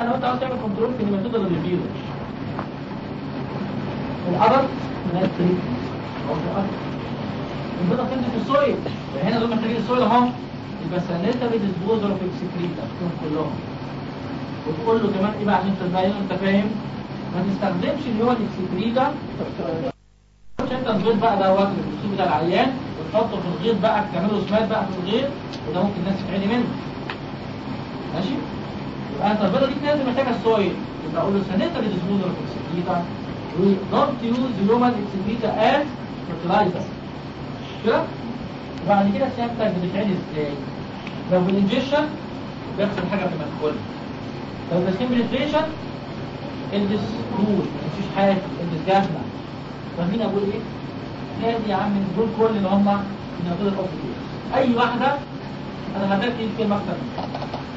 لا انا وانت عاوز تعمل كنترول في النيماتودا اللي بيجيله العضل ناس تريد البيضة بتنزل في السويل هنا دول محتاجين السويل اهو يبقى سانيتري ديسبوزر اوف اكسكريتا كلهم وتقول له كمان ايه بقى عشان تبين انت فاهم ما تستخدمش اللي هو الاكسكريتا مش انت الغيط بقى ده وقت الاسلوب بتاع العيان وتحطه في الغيط بقى تعمله سمات بقى في الغيط وده ممكن الناس تتعدي منه ماشي يبقى انت البيضة دي لازم محتاجة السويل يبقى اقول له سانيتري ديسبوزر اوف اكسكريتا we don't use human excreta as fertilizer كده وبعد كده سيادتك بتتعمل ازاي لو بالانجكشن بيحصل حاجه في المدخل لو بالسكين بنتريشن البس رول ما تمشيش حاجه البس جزمه فاهمين اقول ايه؟ نادي يا عم دول كل اللي هم نقول الاوف اي واحده انا هدفت دي كلمه اكتر من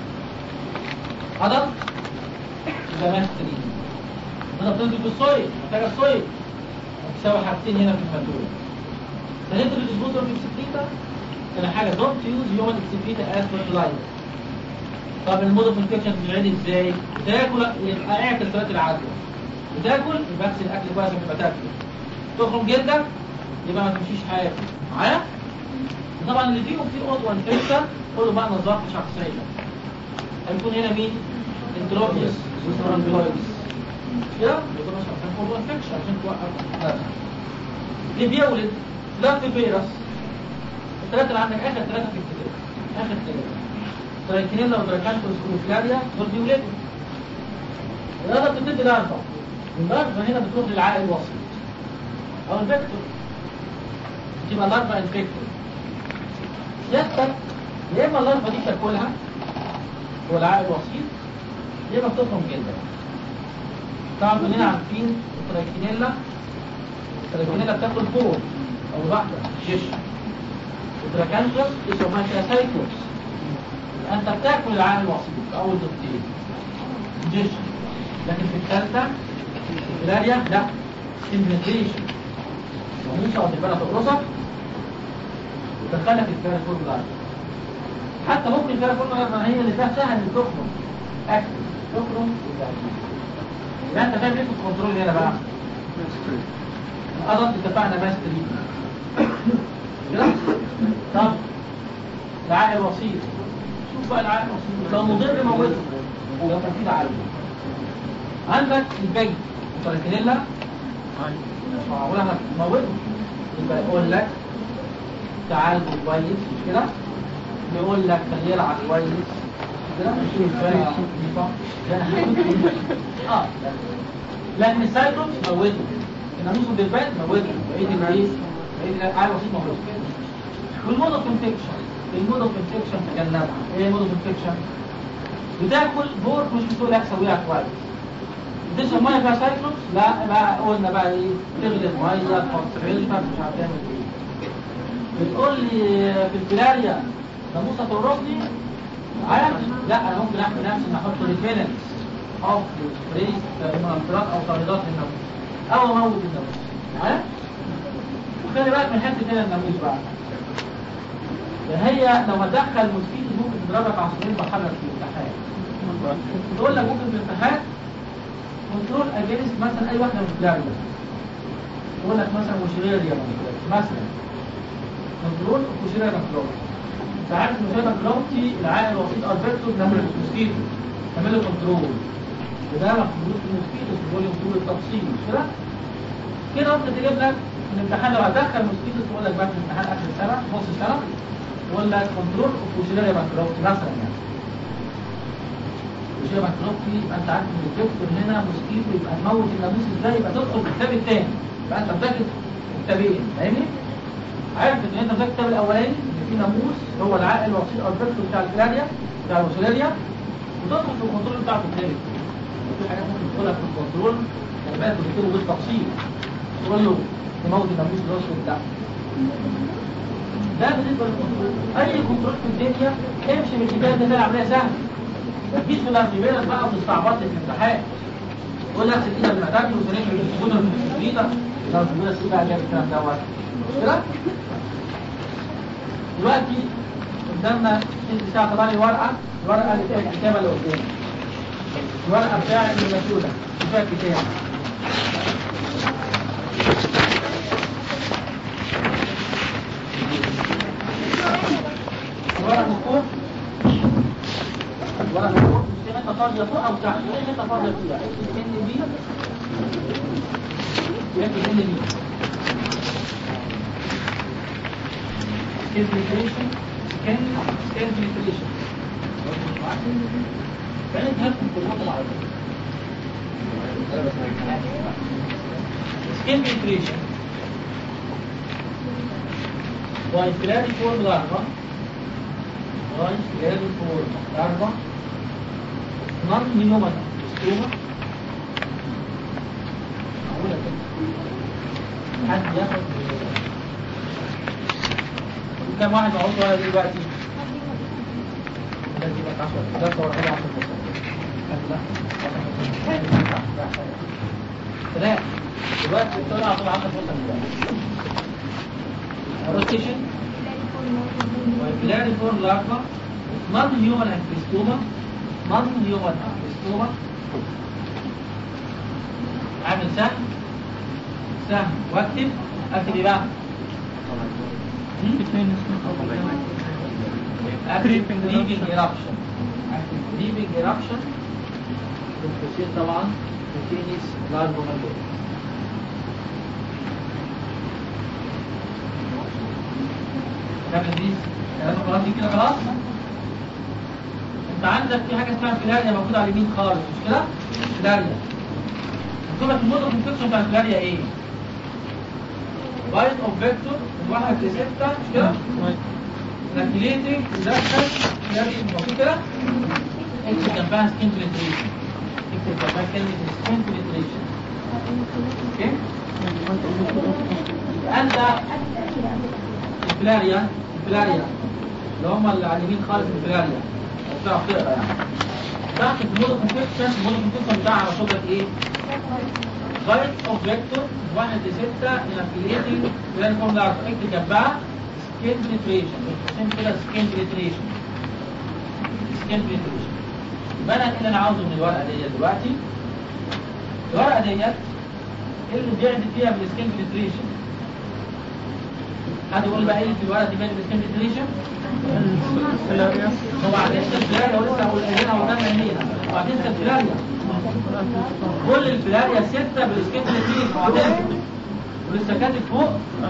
عضل يبقى ماسترين انا بتنزل بالصويل محتاجه الصويل هتساوي حاجتين هنا في المدخل فنقدر الديسبوزر في اكسكريتا كان حاجه دونت يوز هيومن اكسكريتا از فيرتلايزر طب المود اوف انفكشن بتتعمل ازاي؟ بتاكل يبقى اعكس ثلاث العدوى بتاكل يبقى اغسل الاكل كويس عشان تبقى تاكل تخرم جلدك يبقى ما تمشيش حاجه معايا؟ طبعا اللي فيهم في اودو انفكشن خدوا بقى نظافه شخصيه هيكون هنا مين؟ انتروبيوس وسترانجويدس كده يكون عشان اودو انفكشن عشان توقف اللي بيولد لا في فيروس الثلاثة اللي عندك آخر ثلاثة في الكتاب آخر ثلاثة ترايكينيلا ودراكانتوس وسكروفلاريا دول بيولدوا الرياضة بتبتدي لارفا اللارفا هنا بتروح للعائل الوسيط أو الفيكتور تبقى لارفا انفكتور سيادتك يا إما اللارفا دي تاكلها هو العائل الوسيط يا إما بتخرم جلدك طبعا كلنا عارفين الترايكينيلا التراكينيلا بتاكل فوق او واحدة جيش التراكانتوس اسمها كاسايكوس انت بتاكل العامل الوسيط اول ضغطين جيش لكن في الثالثة الاريا لا سيمبليزيشن وموسى وتبقى تقرصك وتدخلك الفارق فوق الارض حتى ممكن الفارق فوق الارض هي اللي فيها سهل ان تخرم اكل تخرم يبقى انت فاهم ايه في الكنترول هنا بقى الأرض اتفقنا بس تريد كده؟ طب العائل الوسيط شوف بقى العائل الوسيط لو مضر موته لو كان في عالم عندك البيج التراكينيلا معقولها موته يبقى يقول لك تعالج كويس مش كده؟ يقول لك خليه يلعب كويس كده مش ازاي نظيفه اه لكن السايكلوبس موته الناموس والدبان موته بعيد الرئيس بعيد العالم الوسيط موته والمود اوف انفكشن المود اوف انفكشن تجنبها ايه المود اوف انفكشن بتاكل بورك مش بتقول لك سويها كويس تشرب ميه فيها سايكلوبس لا بقى قلنا بقى ايه تغلي الميه تحط علبه مش عارف تعمل ايه بتقول لي في الفلاريا ناموسه تقرصني عارف لا انا ممكن احمي نفسي ان احط ريفيلنس اوف ريس منفرات او طاردات للناموس او اموت الناموس عارف وخلي بالك من حته هنا الناموس بقى هي لو هتدخل موسكيتو ممكن تضربك عصفورين بحجر في الامتحان تقول لك ممكن في الامتحان كنترول اجينست مثلا اي واحده من الفلاريا تقول لك مثلا وشيريريا مثلا كنترول وشيريريا كنترول ساعات المشاهده كلاوتي العائل الوسيط البرتو بنعمل الموسكيتو تعمل له كنترول وده مفروض في الموسكيتو في الفوليوم طول التفصيل مش كده؟ كده ممكن تجيب لك في الامتحان لو هتدخل موسكيتو تقول لك بقى في الامتحان اخر السنه نص السنه تقول لك كنترول وشيريريا كنترول مثلا يعني وشيريريا كنترول يبقى انت عارف ان الدكتور هنا موسكيتو يبقى نموت الناموس ازاي يبقى تدخل في الكتاب الثاني يبقى انت مذاكر كتابين فاهمني؟ عارف ان انت مذاكر الكتاب الاولاني ان في ناموس هو العائل الوسيط او البرتو بتاع الفلاريا بتاع الوسيلاريا وتدخل في الكنترول بتاع الكتاب في حاجات ممكن تدخلها في الكنترول يعني بقى تكتبه بالتفصيل تقول له تموت الناموس الاسود ده ده بالنسبه للكنترول اي كنترول في الدنيا امشي من الحكايه ده العمليه سهله مفيش في الارتبيلات بقى وتستعبط في الامتحان تقول لك ايدك من الاتاكل وسنين من السكوتر من السكوتر لو تقول السكوتر بقى جاب الكلام دوت مش كده؟ دلوقتي قدامنا تلت ساعه طبعا الورقه الورقه اللي فيها الكتابه اللي قدامي الورقة بتاع المسؤولة فيها كتاب الورقة من فوق الورقة من فوق مش حتة فاضية فوق أو تحت أي حتة فاضية فيها اكتب ان بي اكتب ان بي skin penetration skin skin penetration فأنا هكتب في اللغة العربية skin penetration وانفلاري فورم الأربع وانفلاري فورم الأربع نون هيومن ستوما معقولة كده حد ياخد كم واحد معقول ولا دلوقتي؟ ده يبقى 10 ده صور حاجة 10 لا دلوقتي طلع طلع 10 دلوقتي روتيشن وفلاري فورم لارفا نون هيومن انفستوما نون هيومن انفستوما عامل سهم سهم واكتب اكتب ايه بقى؟ active breathing eruption active breathing eruption بالتفسير طبعا continuous larval malware كمل دي كلام خلاص دي كده خلاص انت عندك في حاجه اسمها فيلاريا موجوده على اليمين خالص مش كده فيلاريا مكتوب لك الموديل كونفكشن بتاع الفيلاريا ايه بايت اوف فيكتور من واحد لستة مش كده سيركيليتنج يدخل فيلاريا موجود كده اكتب جنبها سكين بنتريشن اكتب جنبها كلمه سكين بنتريشن اوكي يبقى انت الفلاريا الفلاريا اللي هم اللي على اليمين خالص الفلاريا لو بتعرف تقرا يعني تحت في الموديل كونفكشن الموديل كونفكشن بتاعها على صوتك ايه؟ غاية اوف فيكتور واحد لستة انفيليتنج فلان فورم لارج اكتب جنبها سكين بنتريشن اسم كده سكين بنتريشن سكين بنتريشن يبقى انا اللي انا عاوزه من الورقه ديت دلوقتي الورقه ديت ايه اللي بيعمل فيها بالسكين بنتريشن حد يقول بقى ايه في الورقه دي بيعمل بالسكين بنتريشن وبعدين الفلاريا ولسه قلنا قدامنا هنا وبعدين الفلاريا كل الفلاريا ستة بالسكين بنتريشن وبعدين ولسه كاتب فوق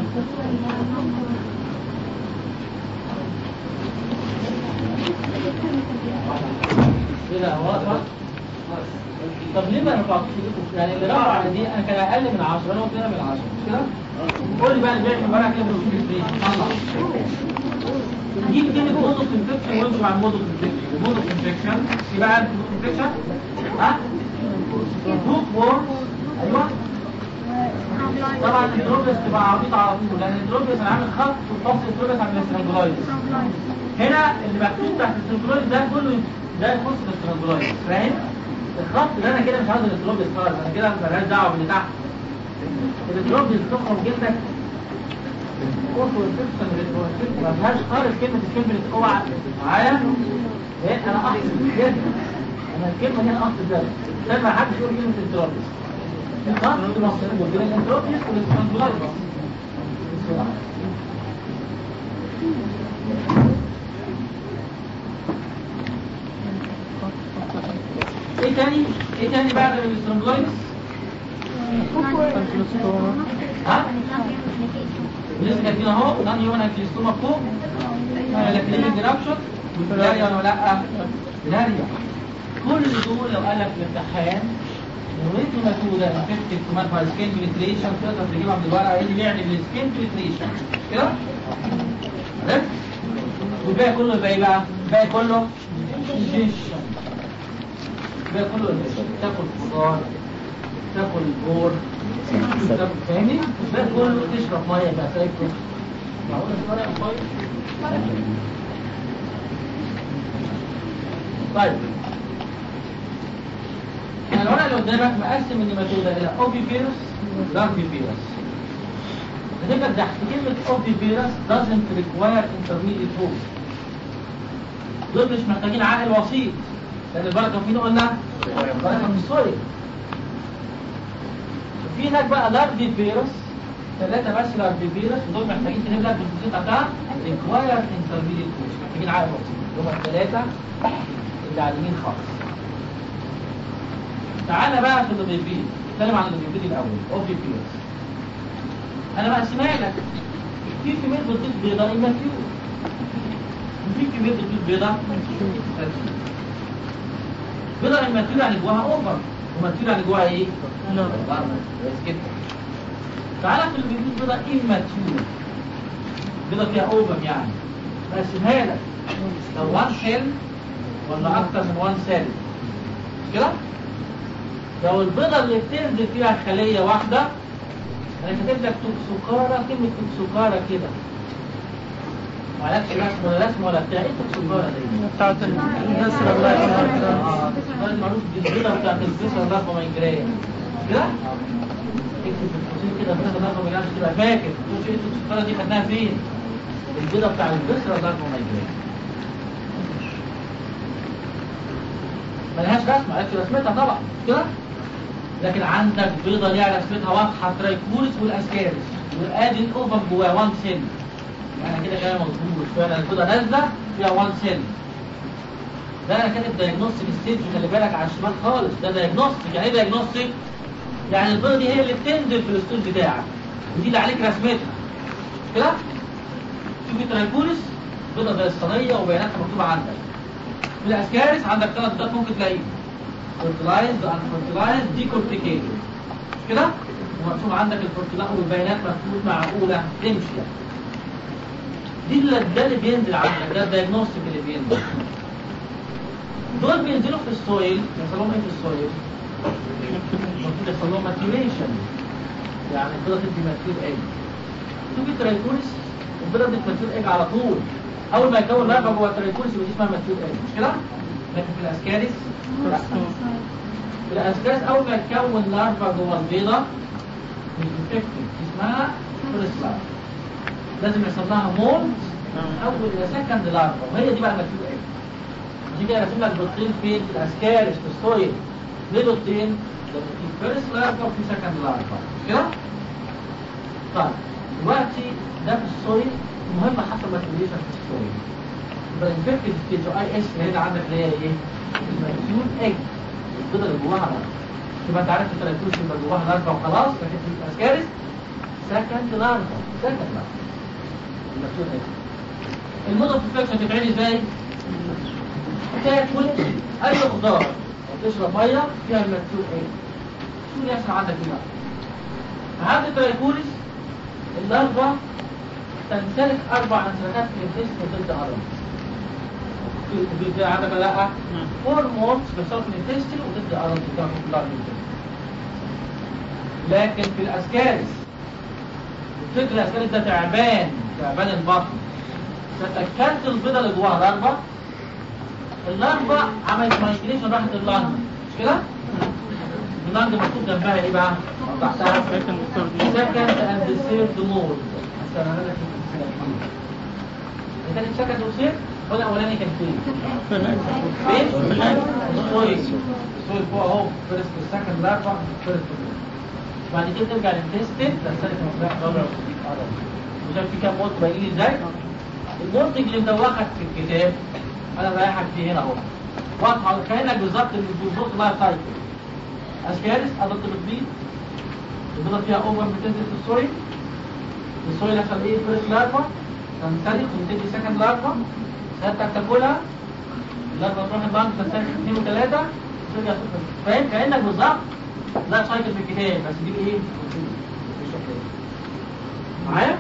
كده واضح طب ليه ما رفعتوش ايديكم يعني اللي رفع على دي انا كان اقل من 10 انا قلت لنا من 10 مش كده قول لي بقى اللي بيعمل ورقه كده بالسكين طلع نجيب كلمه مودو انفكشن وامشي مع المودو انفكشن المودو انفكشن يبقى عارف المودو انفكشن ها بروك وورمز ايوه طبعا الدروبلس تبقى عبيطه على طول لان الدروبلس انا عامل خط وفصل الدروبلس عن الاسترانجولايز هنا اللي مكتوب تحت الاسترانجولايز ده كله ده يخص الاسترانجولايز فاهم الخط ده انا كده مش عاوز الاسترانجولايز خالص انا كده مالهاش دعوه باللي تحت الاسترانجولايز تخرج جلدك اوتو انفكشن ريتروانفكشن ما فيهاش خالص كلمه الكلمه اوعى معايا ايه انا اقصد جدا انا الكلمه دي انا اقصد ده عشان ما حدش يقول كلمه انتروبيس الخط مفصول بين الانتروبيس والاسترانجولايز ايه تاني ايه تاني بعد الاسترانجولايز ها لسه كاتبين اهو نان هيومن انكليستوما فوق لكن جرابشن والفلاريا ولا لا فلاريا كل دول لو قال لك في الامتحان وريتي ماتودا انفكتيف كمان فاي سكين بنتريشن تقدر تجيبها من الورقه ايه اللي بيعمل السكين بنتريشن كده عرفت والباقي كله يبقى ايه بقى الباقي كله انجيشن الباقي كله انجيشن تاكل خضار تاكل بور تاكل فاهمني الباقي كله تشرب ميه بقى تاكل معقول الورقه كويس طيب انا الورقه اللي قدامك مقسم النيماتودا الى اوبي فيروس لارفي فيروس هتبقى تحت كلمه اوبي فيروس doesn't require intermediate host دول مش محتاجين عقل وسيط لان البركه مين قلنا؟ البركه من السويل في هناك بقى لارفي فيروس ثلاثة بس لارفي فيروس ودول محتاجين تنام لك بالخطة بتاع ريكواير انترميديت كوش محتاجين عقل اكسجين اللي هم الثلاثة اللي على اليمين خالص تعالى بقى في اللوبيبيد نتكلم عن اللوبيبيد الاول اوفي فيروس انا بقسمها لك في كمية بتضيف بيضاء اماتيور وفي كمية بتضيف بيضاء بيضاء اماتيور يعني جواها اوفر وماتيور يعني جواها ايه؟ نعم. كويس جدا تعالى في اللي بيجيب بيضة immature بيضة فيها اوفر يعني بقسمها لك لو وان سيل ولا اكتر من وان سيل كده لو البيضة اللي بتنزل فيها خلية واحدة انا كاتب لك توكسوكارا كلمة توكسوكارا كده معلكش رسم ولا رسم ولا بتاع ايه توكسوكارا دي؟ بتاعت البسرة الله يرحمها اه السؤال معروف بالبيضة بتاعت البسرة الرقم مايجرية كده؟ اكتب في القوسين كده بسرة الرقم مايجرية عشان تبقى فاكر تقول ايه السكرة دي خدناها فين؟ البيضة بتاع البسرة الرقم مايجرية ملهاش رسمة قالت رسمتها طبعا كده؟ لكن عندك بيضة ليها رسمتها واضحة ترايكورس والاسكارس وادي الاوفر جواه وان سيل يعني كده كلام مظبوط فعلا البيضة نازلة فيها وان سيل ده انا كاتب دايجنوستيك ستيج خلي بالك على الشمال خالص ده دايجنوستيك يعني ايه دايجنوستيك؟ يعني البيضه دي هي اللي بتنزل في الستول بتاعك ودي اللي عليك رسمتها كده؟ شوف ترايكورس بيضه زي الصينيه وبياناتها مكتوبه عندك في الاسكارس عندك ثلاث بيضات ممكن تلاقيهم فورتلايزد ان فورتلايزد دي كورتيكيتد كده؟ ومكتوب عندك الفورتلايزد والبيانات مكتوب معقوله تمشي يعني. دي اللي ده اللي بينزل عندك ده الدايجنوستيك اللي بينزل دول بينزلوا في السويل يحصل لهم ايه في السويل؟ المفروض يحصل لهم ماتيوريشن يعني البيضه تدي ماتيور ايج تيجي ترايكورس البيضه تدي ماتيور ايج على طول اول ما يكون لارفا جوه الترايكورس يبقى دي اسمها ماتيور ايج مش كده؟ لكن في الاسكاريس لا في الاسكاريس اول ما يتكون لارفا جوه البيضه مش انفكتد اسمها فيرست لارفا لازم يحصل لها مولد اول الى سكند لارفا وهي دي بقى الماتيور ايج عشان كده راسم لك بيضتين فين في الاسكارس في السويل ليه بيضتين؟ لان في فيرست لارفا وفي سكند لارفا مش كده؟ طيب دلوقتي ده في السويل المهم حصل ماتيوريشن في السويل يبقى الانفكتد ستيج اي اس اللي عندك اللي هي ايه؟ الماتيور ايج البيضه اللي جواها لارفا يبقى انت عارف التراكوش يبقى جواها لارفا وخلاص لكن في الاسكارس سكند لارفا سكند لارفا الماتيور ايج المودل انفكشن بتتعمل ازاي؟ تاكل اي خضار وتشرب ميه فيها المكتوب ايه شو اللي يحصل عندك ايه بقى عند الترايكوليس اللارفا تمتلك اربع انسلخات في الجسم ضد ارض في في عندك ولا لا هرمونز بيحصلوا في الانتستين وضد ارض بتاعهم في اللارفا لكن في الاسكارس الفكر الاسكارس ده تعبان تعبان البطن فتأكلت البيضة اللي جواها الاربع اللارفا عملت مايجريشن راحت اللانج مش كده؟ اللانج مكتوب جنبها ايه بقى؟ تحتها سكند سكند اند سيرد مود استنى لك كانت سكند وسيرد ولا الاولاني كان فين؟ فين؟ السويل السويل فوق اهو فيرست سكند لارفا فيرست بعد كده ترجع للتستد تستهلك مصباح ضرر وشايف في كام مود باينين ازاي؟ المنتج اللي مدوخك في الكتاب انا رايحك فيه هنا اهو واضحه كانك بالظبط بالظبط لايف سايكل اسكارس ادلت بتبيض البيضه فيها اوفر بتنزل في السويل السويل يحصل ايه فيرست لارفا تنسلخ وتدي سكند لارفا سيادتك تاكلها اللارفا تروح البنك تنسلخ اثنين وثلاثه ترجع تاكل فاهم كانك بالظبط لايف سايكل في الكتاب بس دي ايه؟ بالشكل ده معايا؟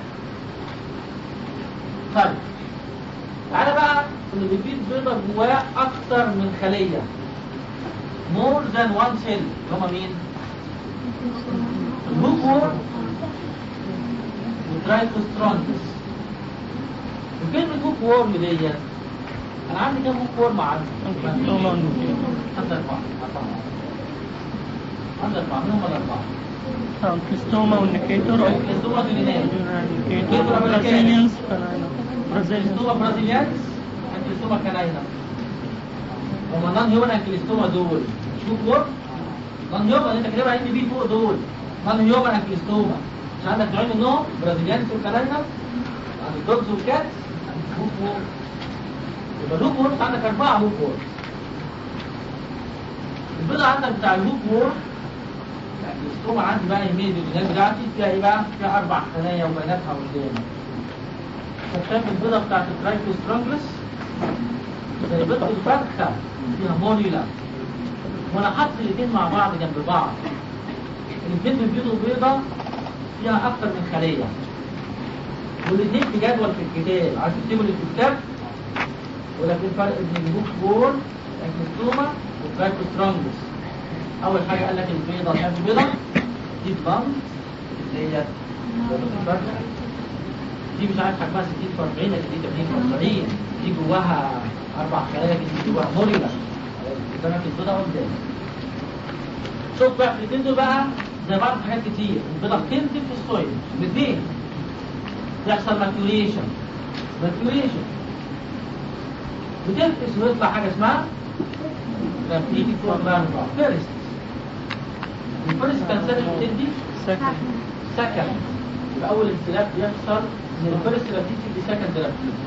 طيب تعالى بقى اللي بيفيد بيضة جواه أكتر من خلية more than one cell هما مين؟ الهوكور والترايكوسترونتس وكلمة هوك وورم ديت أنا عندي كام هوك وورم عندي؟ عندي أربعة أربعة عندي أربعة مين هما الأربعة؟ كريستوما والنيكيتور الكريستوما دولينات النيكيتور برازيليانز كريستوما برازيليانس الكريستوما كاناينا هما نون هيومن انكليستوما دول شوف وورم نون هيومن انت كاتبها ان بي فوق دول نون هيومن انكليستوما مش عندك نوعين منهم برازيليانس وكالينا عند الدوجز والكاتس هوك وورم يبقى الهوك وورم عندك اربعه هوك وورم البيضة عندك بتاع الهوك وورم الانكليستوما عندي بقى يمين الجنان بتاعتي فيها ايه بقى؟ فيها اربع خلايا وبياناتها قدامك شايف البيضة بتاعت الترايكوسترانجلس زي بيضة الفرخة فيها مونيولا وانا حاطط الاثنين مع بعض جنب بعض الاثنين بيبيضوا بيضة فيها اكتر من خلية والاثنين في جدول في الكتاب عايز تكتبوا اللي في الكتاب ولكن فرق بين الهوك بول اكنستوما والترايكوسترانجلس اول حاجة قال لك البيضة كام بيضة دي بلانت اللي هي بيضة الفرخة دي مش عارف حجمها 60 في 40 لكن دي 80 في 40 دي جواها اربع خلايا لكن دي جواها موريلا قدامك البيضه قدام شوف بقى في الاثنين دول بقى زي بعض حاجات كتير البيضه بتنزل في السويل الاثنين يحصل ماتيوريشن ماتيوريشن بتفقس ويطلع حاجه اسمها رابيدي فورمارفا فيرست الفيرست كان سنه بتدي second سكند يبقى اول انسلاك بيحصل من الفيرست رابيدي لسكند رابيدي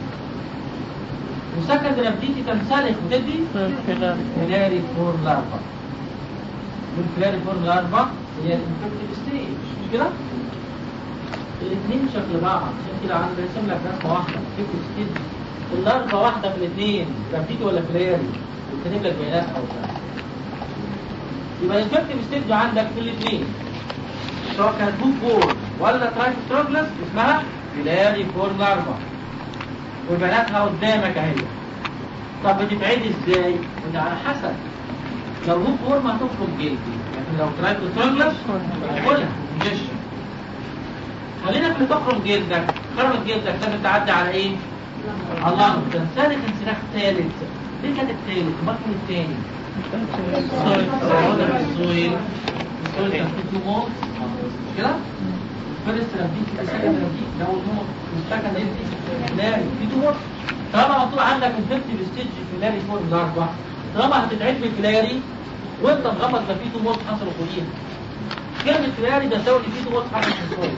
وسكند رابيدي تنسلخ وتدي third pillar فيلاري فورم لارفا والفيلاري فورم لارفا هي الانفكتيف ستيج مش كده؟ الاثنين شكل بعض عشان كده عندي برسم لك رسمه واحده انفكتيف ستيج اللارفا واحده في الاثنين رابيدي ولا فيلاري وكاتب لك بيانات او كده يبقى الانفكتيف ستيج عندك في الاثنين سواء كانت بوك بول ولا ترايكوستروجلس اسمها فيلاري فورم لارفا وبناتها قدامك اهي طب بتتعيد ازاي؟ وده على حسب لو هو فورم هتخرج جلدي لكن لو ترايكوستروجلس هتاكلها مش خلينا في اللي تخرج جلدك خرجت جلدك لازم تعدي على ايه؟ على اللنج تنسلخ انسلاخ ثالث ليه كانت الثالث؟ امال كان الثاني؟ السويل السويل كان فيه تو موت كده؟ فيرست رابيك سكند رابيك لو الموت والسكند رابيك لا في تو موت طالما مكتوب عندك انفكتيف ستيج فيلاري فور الاربع طالما هتتعد في الفيلاري وانت مغمض ما في تو موت حصلوا فوقيها كلمة فيلاري ده تساوي ان في تو موت حصلوا في الصوت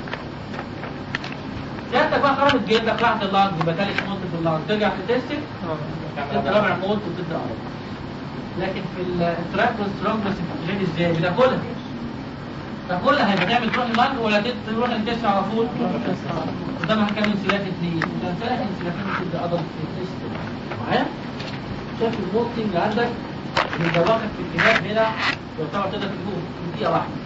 سيادتك بقى خرجت جلدك راحت اللانج يبقى تالت موت في اللانج ترجع تتستك تبدا رابع موت وتبدا أربع لكن في التراكوسترونجلس انت بتتعد ازاي؟ بتاكلها تاكلها هيبقى تعمل تروح اللانج ولا تروح التست على طول؟ قدامها كام انسلاك اثنين ده انسلاك انسلاكين تبدا ادلت في التست معايا؟ شايف البوكسنج اللي عندك من دواخل في الكتاب هنا يعتبر تقدر تجيبه في دقيقه واحده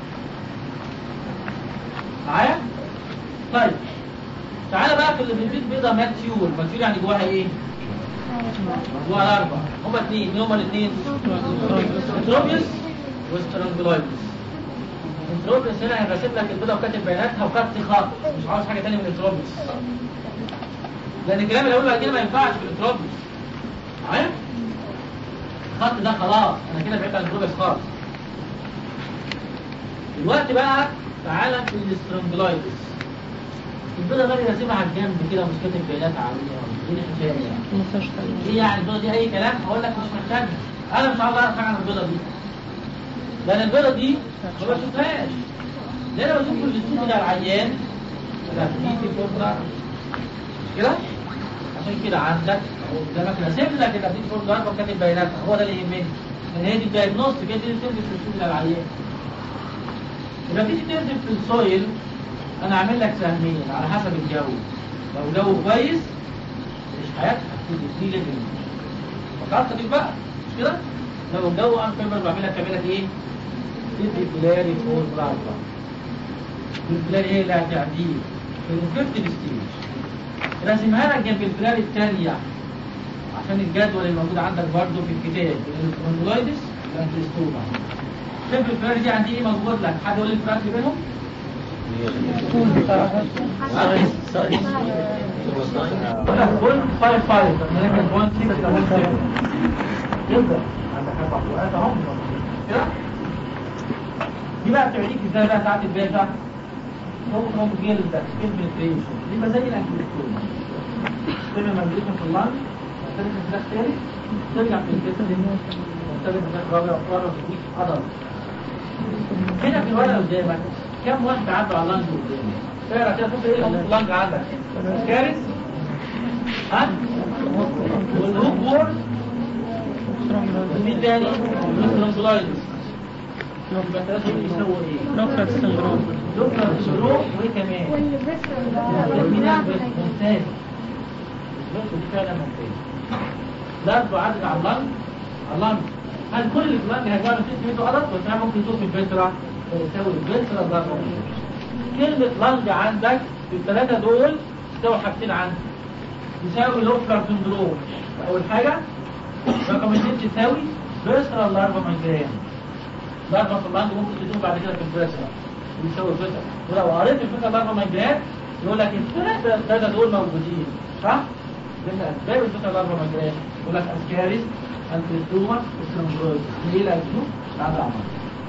معايا؟ طيب تعالى بقى في اللي في البيت بيضه ماتيور ماتيور يعني جواها ايه؟ جواها الاربع هما اثنين مين هما الاثنين؟ انتروبيوس وسترانجولايتس انتروبيوس هنا هيبقى راسم لك البيضه وكاتب بياناتها وخط خط مش عاوز حاجه ثانيه من انتروبيوس لان الكلام اللي هقوله بعد كده ما ينفعش في الانتروبيوس معايا؟ الخط ده خلاص انا كده بعدت عن الانتروبيوس خالص دلوقتي بقى تعالى في الاسترانجولايتس البيضه غالي راسمها على الجنب كده ومش كاتب بيانات عليها ايه الحكايه يعني؟ مستشفى ايه يعني البيضه دي اي كلام هقول لك مش محتاجها انا مش عاوز اعرف حاجه عن البيضه دي لان البيضه دي ما بشوفهاش لان انا بشوف الاستوديو بتاع العيان ده في فورمولا مش كده عشان كده عندك قدامك راسم لك الابديت فورمولا وكاتب بياناتها هو ده اللي يهمني لان هي دي الدايجنوستيك هي دي اللي بتنزل في الاستوديو بتاع العيان لما تيجي تنزل في السويل انا عامل لك سهمين على حسب الجو لو جو كويس مش هيفتح في ليفل فكرت فيك بقى مش كده لو الجو ان فيبر بعمل لك بعمل لك ايه تدي فلاري فور بلازما الفلاري ايه اللي هتعديه في الانفكتيف ستيج راسمها لك جنب الفلاري الثانيه عشان الجدول اللي موجود عندك برضه في الكتاب الكونجولايتس والانتستوما شايف الفلاري دي عندي ايه موجود لك حد يقول لي الفرق بينهم طول بتاعها سايز سايز بوينت فايف فايف لما نعمل بوينت 6 إلى بوينت 7 يبدأ عندك أربع فروقات أهو كده دي بقى بتعيديك ازاي بقى ساعات الباشا هو هو جلد سكين بنتريشن دي بقى زي الانكليستوما سكين مانجليشن في اللانج ثالث انفتاح ثالث ترجع في الجسم ثالث انفتاح رابع رابع في عضلة هنا في الورقة قدامك كم واحد عدوا على اللانج قدامك؟ اقرا كده شوف ايه اللانج عندك كارث ها والهوك وورد ومين تاني؟ والسترونجلايتس يبقى الثلاثة دول يساووا ايه؟ لوكرات سندروم دكتور الشروق وايه كمان؟ ممتاز بصوا دي فعلا ممتاز ضرب عدد على اللنج على اللنج هل كل اللي في اللنج هيبقى له 6 متر عدد بس انا ممكن تشوف الفلترة يساوي الفلترة ضرب كلمة لنج عندك في الثلاثة دول تساوي حاجتين عندك يساوي لوفلر سندروم أول حاجة رقم اثنين تساوي فيسرال لارفا مايجرام ضربة في اللنج ممكن تشوف بعد كده في الفيسرال يساوي الفيسرال ولو قريت الفيسرال لارفا مايجرام يقول لك الثلاثة الثلاثة دول موجودين صح؟ ضمن أسباب الفيسرال لارفا مايجرام يقول لك أسكاريس أنتريستوما وسترومبرويد ليه لا يشوف؟ تعالى أعمل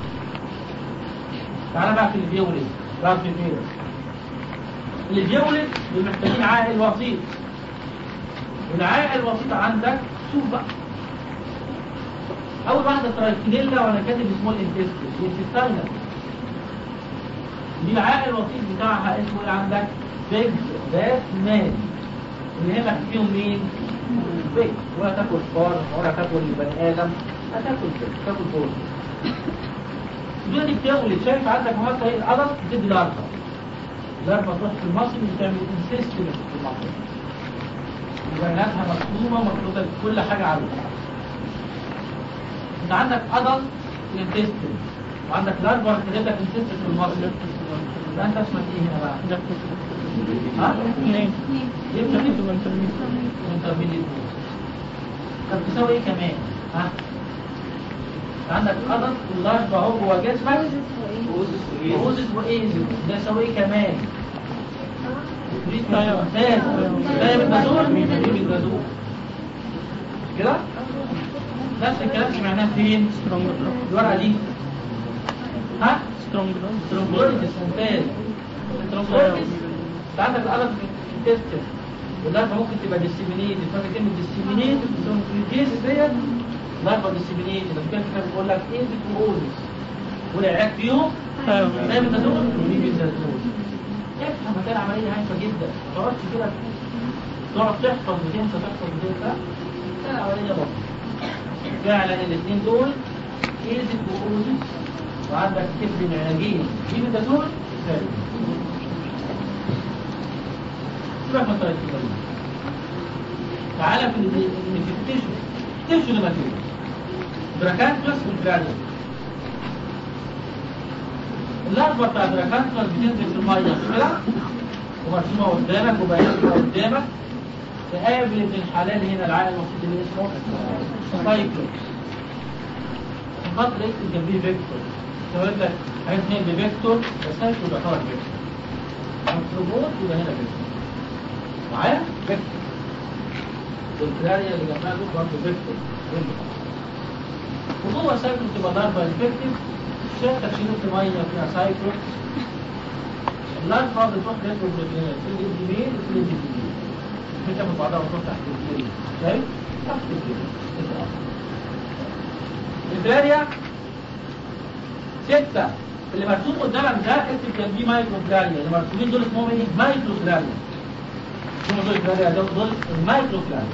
تعالى بقى في اللي بيولد بقى في الفيروس اللي بيولد محتاجين عائل وسيط والعائل الوسيط عندك شوف بقى اول واحده ترايكينيلا وانا كاتب سمول انتستين الانتستينال دي العائل الوسيط بتاعها اسمه ايه عندك بيج ذات مان اللي هنا فيهم مين بيج ولا تاكل فار ولا تاكل بني ادم هتاكل بيج تاكل فور دي بتولد شايف عندك مهمة ايه العضل بتدي لارفا لارفا تروح في المصل وتعمل انسيستمنت في المصل وبياناتها مكتوبة ومكتوبة كل حاجة عليها انت عندك عضل الانتستين وعندك لارفا كاتب لك انتستين في المصل يبقى انت اسمك ايه هنا بقى؟ ها؟ اثنين يبقى انت تبقى انترميت انترميديت طب تساوي ايه كمان؟ ها؟ انت عندك عضل اللارفا اهو جوه جسمك وأوزس وإيزس ده يساوي ايه كمان؟ أيوة. ممتاز ده بالبازور دي بالبازور مش كده؟ نفس الكلام سمعناه فين؟ سترونج بلوك الورقة دي ها؟ سترونج بلوك سترونجوليتس ممتاز سترونجوليتس انت عندك الألم في الانتستين واللارفا ممكن تبقى ديسيمينيت فاكر كلمة ديسيمينيت في الكيس ديت لارفا ديسيمينيت بس كده كده بيقول لك ايزك واوزس والعلاج فيهم ايوه زي ما تدور ودي بالزيتون افهم هتلاقي العملية هايفة جدا ما تقعدش كده تقعد تحفظ وتنسى تحفظ وتنسى لا العملية بسيطة فعلا الاثنين دول ايزك واوزس وعندك كتب علاجين دي بالزيتون ثالث سيبك من طريقة التدريب تعالى في ال- اللي في التيشو التيشو اللي مكتوب براكانتوس والبلازما اللحظة بتاع براكانتوس بتنزل في المية مش كده؟ ومرسومة قدامك وبياناتها قدامك تقابل ابن الحلال هنا العالم المفروض اللي اسمه سايكلوس خط اكتب جنبيه فيكتور يقول لك حاجة اسمها بفيكتور بس سايكلوس يعتبر فيكتور مطلوبات يبقى هنا فيكتور معايا؟ فيكتور والكلاريا اللي جنبها دول برضه فيكتور وجوه سايكلوس تبقى ضربة الفيكتور شركة شركة مية فيها سايكلوس اللارفا بتروح تاكل بروتينات تيجي الجميل وتيجي الجميل بتاخد بعضها وتروح تحت الجلد شايف؟ تحت الجلد الكلاريا ستة اللي مرسوم قدامك ده اكتب جنبيه مايكرو كلاريا اللي مرسومين دول اسمهم ايه؟ مايكرو كلاريا هم دول كلاريا دول دول المايكرو كلاريا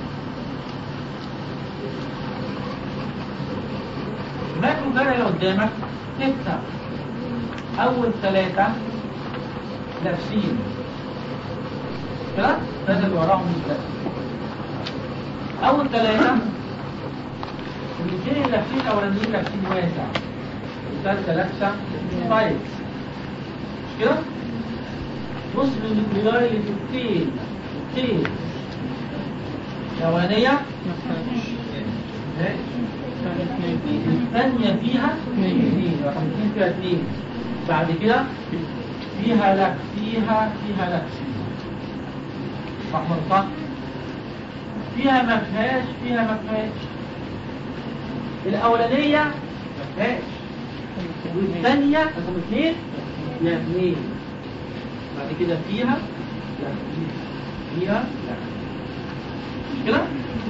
المايكرو كلاريا اللي قدامك ستة أول ثلاثة لابسين كده؟ ثلاثة اللي وراهم مش لابسين أول ثلاثة الاثنين اللابسين الأولانيين لابسين واسع الثالثة لابسة سبايكس مش كده؟ بص للنيوكلياي اللي في التيل التيل الأولانية الثانية فيها اثنين رقم اثنين فيها اثنين بعد كده فيها لك فيها فيها لك أحمر صح فيها ما فيهاش فيها ما فيهاش الأولانية ما فيهاش والثانية رقم اثنين فيها اثنين بعد كده فيها لا فيها لا مش كده؟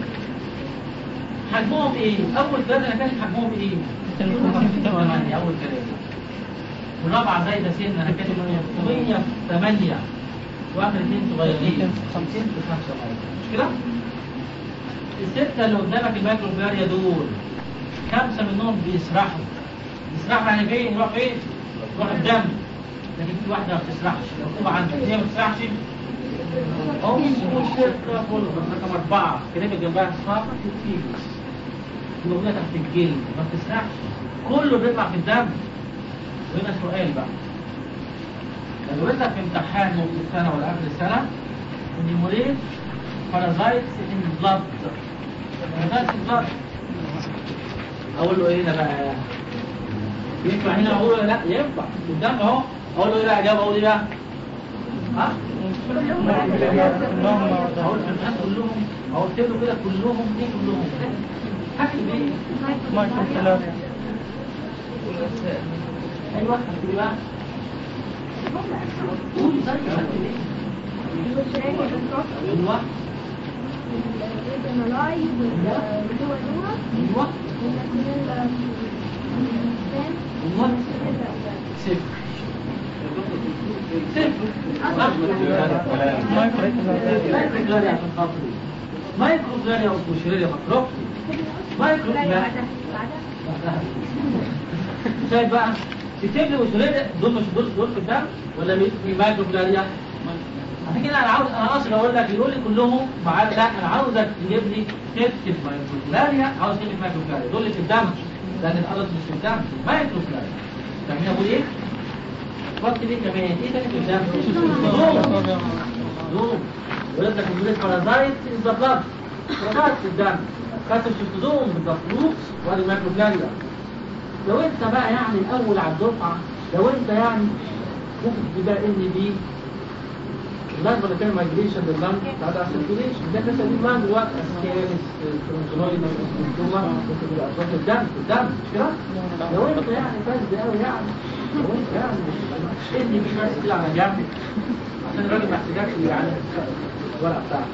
حجمهم ايه؟ اول ثلاثه انا كان حجمهم ايه؟ 8 اول ثلاثه والرابعه زايده سنه انا كاتب 108 واخر اثنين صغيرين 50 ل 5 مش كده؟ الستة اللي قدامك المايكروفلاريا دول خمسة منهم بيسرحوا بيسرحوا يعني فين؟ يروح فين؟ يروح الدم لكن في واحدة ما بتسرحش مكتوبة عندك هي ما بتسرحش هم الستة كله رقم أربعة كلمة جنبها صفا وفيبس موجودة تحت الجلد ما بتسرحش كله بيطلع في الدم وهنا سؤال بقى لو انت في امتحان نص السنة ولا آخر السنة النيموريت بارازايتس ان بلاد بارازايتس ان بلاد اقول له ايه ده بقى ينفع هنا اقول له لا ينفع قدام اهو اقول له ايه لا اجاوب اقول ايه بقى ها اقول الناس كلهم اقول له كده كلهم ايه كلهم هكتب ايه مايكروفلاريا ايوه هكتب ايه بقى قول زي هكتب ايه ايوه ايوه ايوه صفر مايكروفلاريا عشان خاطري مايكروفلاريا وبوشيريا مكروبتي مايكروفلاريا شايف بقى تكتب لي بوشيريا دول مش دول دول في الدم ولا في مايكروفلاريا عشان كده انا عاوز انا اصلا اقول لك يقول لي كلهم مع لا انا عاوزك تجيب لي تكتب مايكروفلاريا عاوز كلمه مايكروفلاريا دول اللي في الدم لان الارض مش في الدم مايكروفلاريا فاهمين ابو ايه؟ وقت ليه كمان ايه تاني في الدم؟ زوم زوم ويقول لك الجلد بارازايت از ذا بلاد بارازايت في الدم كاتب شفتزوم بالضبط وادي مايكروفلاريا لو انت بقى يعني الاول على الدفعه لو انت يعني ممكن تبقى ان دي اللازمه اللي كان مايجريشن لللانج بعد اسيركيوليشن ده لسه دي اللانج دلوقتي اسكيرس ترونكولويد ممكن ممكن تبقى اصوات الدم في الدم مش كده؟ لو انت يعني فاسد قوي يعني لو انت يعني مش ادي مش بس كده على جنب عشان الراجل ما يحتاجكش يعني الورقه بتاعتك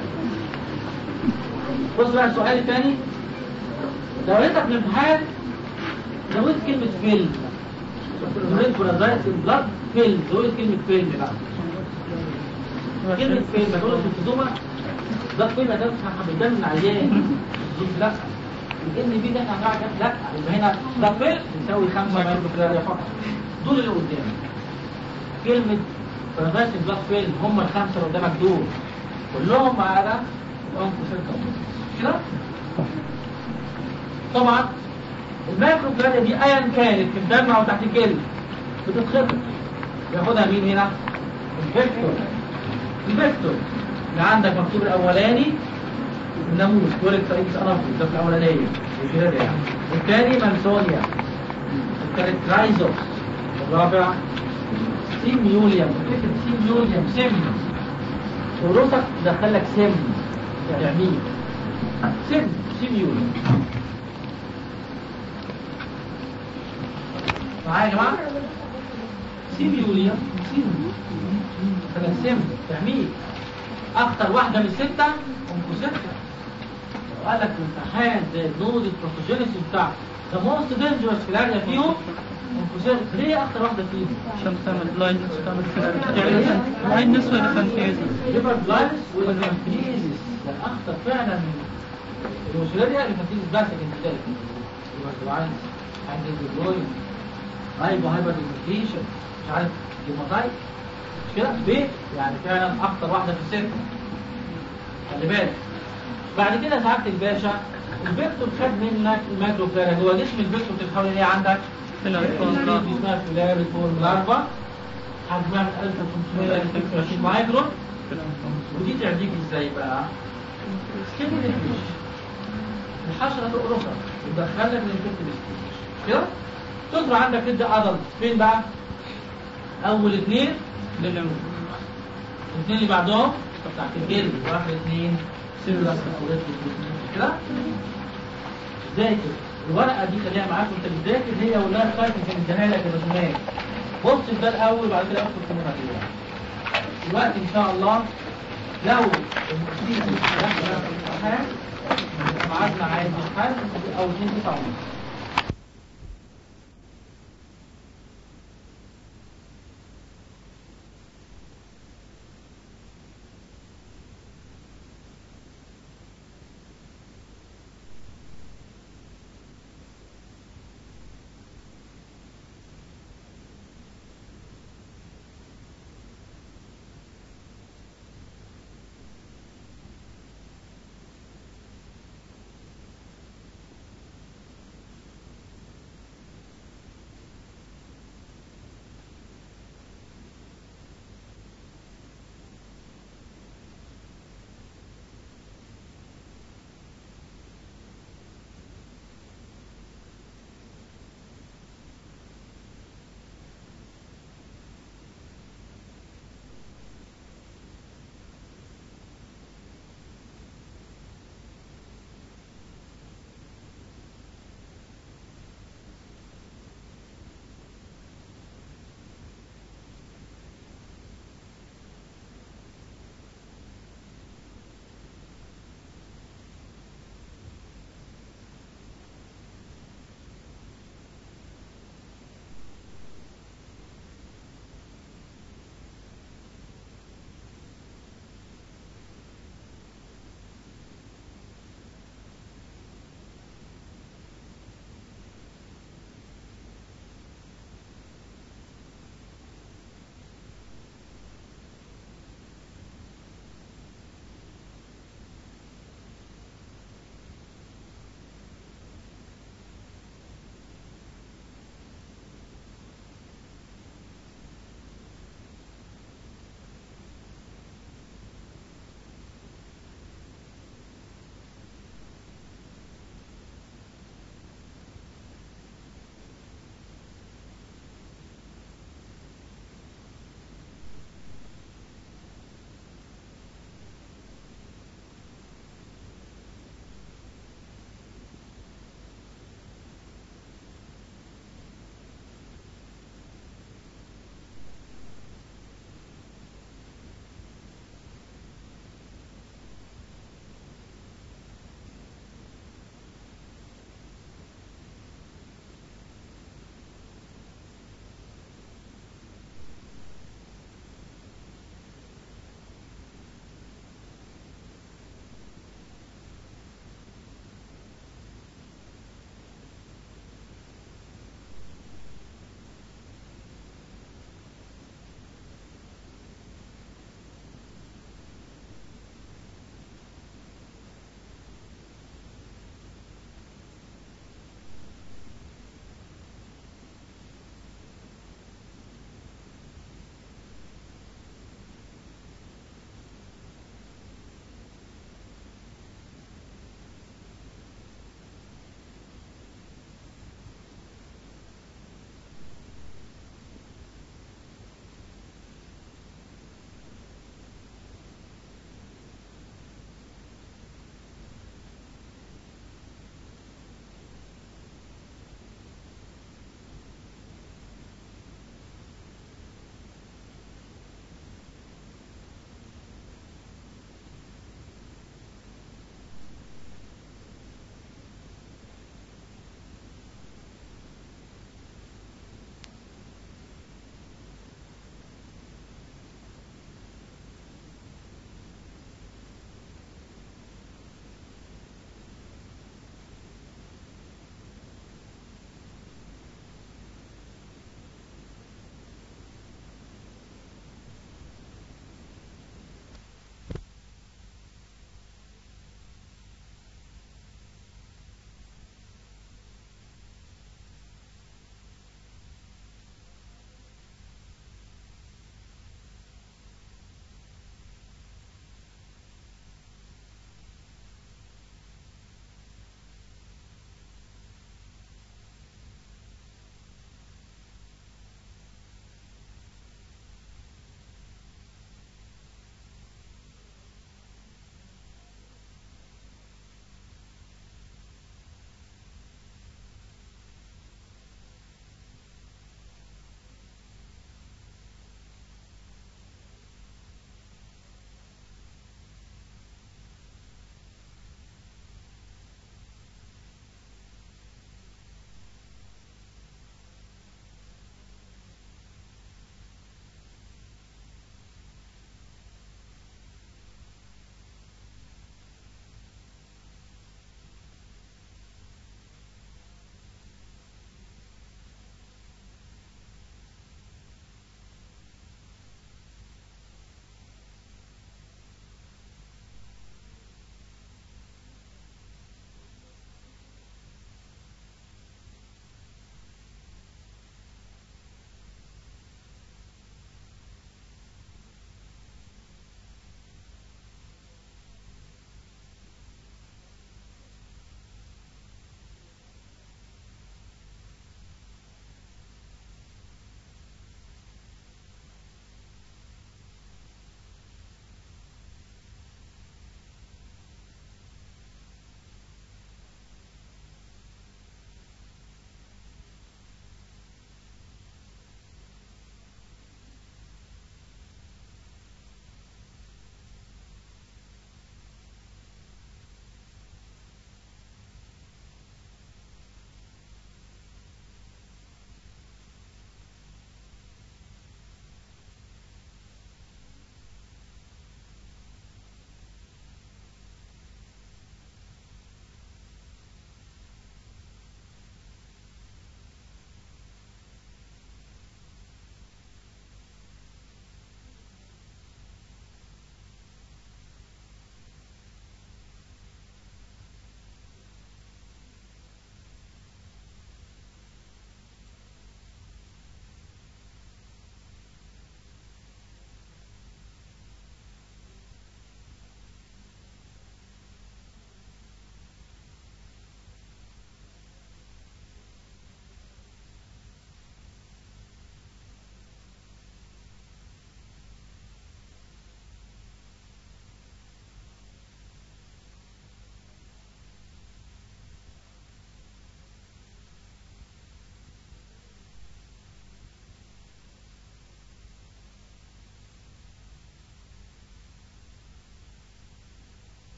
بص بقى السؤال الثاني لو انت في الامتحان زودت كلمة فيلم زودت بارازايت البلاد فيلم زودت كلمة فيلم بقى كلمة فيلم هتقول في الخصومة ده فيلم ده مش هنبدأ من عيان لا الان بي ده احنا هنراجع لا يبقى هنا ده فيلم يساوي خمسة مايكروفلاريا فقط دول اللي قدامي كلمة بارازايت البلاد فيلم هم الخمسة اللي قدامك دول كلهم ما عدا الانفوسيل كده طبعا المايكروفلاريا دي ايا كانت في الدم او تحت الجلد بتتخطط ياخدها مين هنا الفيكتور الفيكتور اللي عندك مكتوب الاولاني الناموس كوليك سايكس انافيس ده في الاولانيه الفلاريا يعني والثاني مانسونيا الكاركترايزوس الرابع سيميوليوم فكره سيميوليوم سم ورثك دخلك سم تعميل سم سيميوليوم معايا يا جماعه سيميوليا سيم تعميل اكتر واحده من السته انفوسيتا قال لك امتحان زي نود البروتوجينيسيس بتاع ذا موست دينجرس فيلاريا فيهم انفوسيتا ليه اكتر واحده فيهم؟ عشان تعمل بلايندنس تعمل فلاريا بلايندنس ولا فانتيزي ليفر بلايندس والانفيزيس ده اخطر فعلا من الوسيلاريا الانفيزيس بس لكن ذلك ليفر بلايندس عندي الجلوين هايبو هايبر ديفيكيشن مش عارف جيماتايت مش كده ليه؟ يعني فعلا اكتر واحده في السن خلي بالك بعد كده سعاده الباشا الفيكتور خد منك المايكروفلارا هو جسم الفيكتور بتتحول ايه عندك؟ اسمها فلاري فورم لارفا حجمها من 1520 مايكرون ودي تعديك ازاي بقى؟ سكين الفيش الحشره تقرصك وتدخلك للفيكتور كده؟ تطلع عندك تدي ادلت فين بقى؟ اول اثنين الاثنين اللي بعدهم تحت الجلد واحد اثنين سيلولاس كده ذاكر الورقه دي خليها معاك وانت بتذاكر هي واللايف سايكل كان اداها لك الرسومات بص في ده الاول وبعد كده اكتب في المراجعه دلوقتي ان شاء الله لو المشكله في الامتحان ميعادنا عادي حل او 2 9 ونص